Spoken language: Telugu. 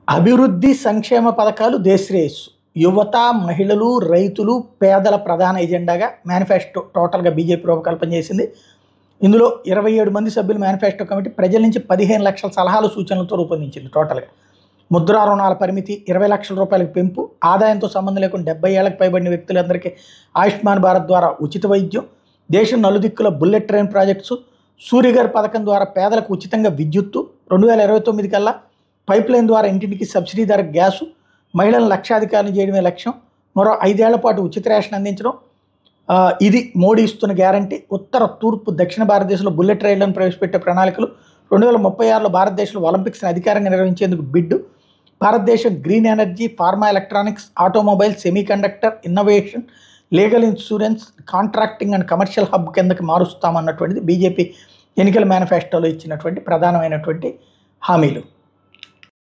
అభివృద్ధి సంక్షేమ పథకాలు దేశ్రేయస్సు యువత మహిళలు రైతులు పేదల ప్రధాన ఎజెండాగా మేనిఫెస్టో టోటల్గా బీజేపీ రూపకల్పన చేసింది ఇందులో ఇరవై ఏడు మంది సభ్యుల మేనిఫెస్టో కమిటీ ప్రజల నుంచి పదిహేను లక్షల సలహాలు సూచనలతో రూపొందించింది టోటల్గా ముద్రా రుణాల పరిమితి ఇరవై లక్షల రూపాయలకు పెంపు ఆదాయంతో సంబంధం లేకుండా డెబ్బై ఏళ్లకు పైబడిన వ్యక్తులందరికీ ఆయుష్మాన్ భారత్ ద్వారా ఉచిత వైద్యం దేశం నలుదిక్కుల బుల్లెట్ ట్రైన్ ప్రాజెక్ట్స్ సూర్యగారి పథకం ద్వారా పేదలకు ఉచితంగా విద్యుత్తు రెండు వేల ఇరవై తొమ్మిది కల్లా పైప్ లైన్ ద్వారా ఇంటింటికి సబ్సిడీ ధర గ్యాసు మహిళలను లక్షాధికారులు చేయడమే లక్ష్యం మరో ఐదేళ్ల పాటు ఉచిత రేషన్ అందించడం ఆ, ఇది మోడీ ఇస్తున్న గ్యారంటీ ఉత్తర తూర్పు దక్షిణ భారతదేశంలో బుల్లెట్ రైళ్లను ప్రవేశపెట్టే ప్రణాళికలు రెండు వేల ముప్పై ఆరులో భారతదేశంలో ఒలింపిక్స్ని అధికారంగా నిర్వహించేందుకు బిడ్డు భారతదేశం green energy pharma electronics automobile semiconductor innovation legal insurance contracting and commercial hub కిందకి మారుస్తామన్నటువంటిది బీజేపీ ఎన్నికల మేనిఫెస్టోలో ఇచ్చినటువంటి ప్రధానమైనటువంటి హామీలు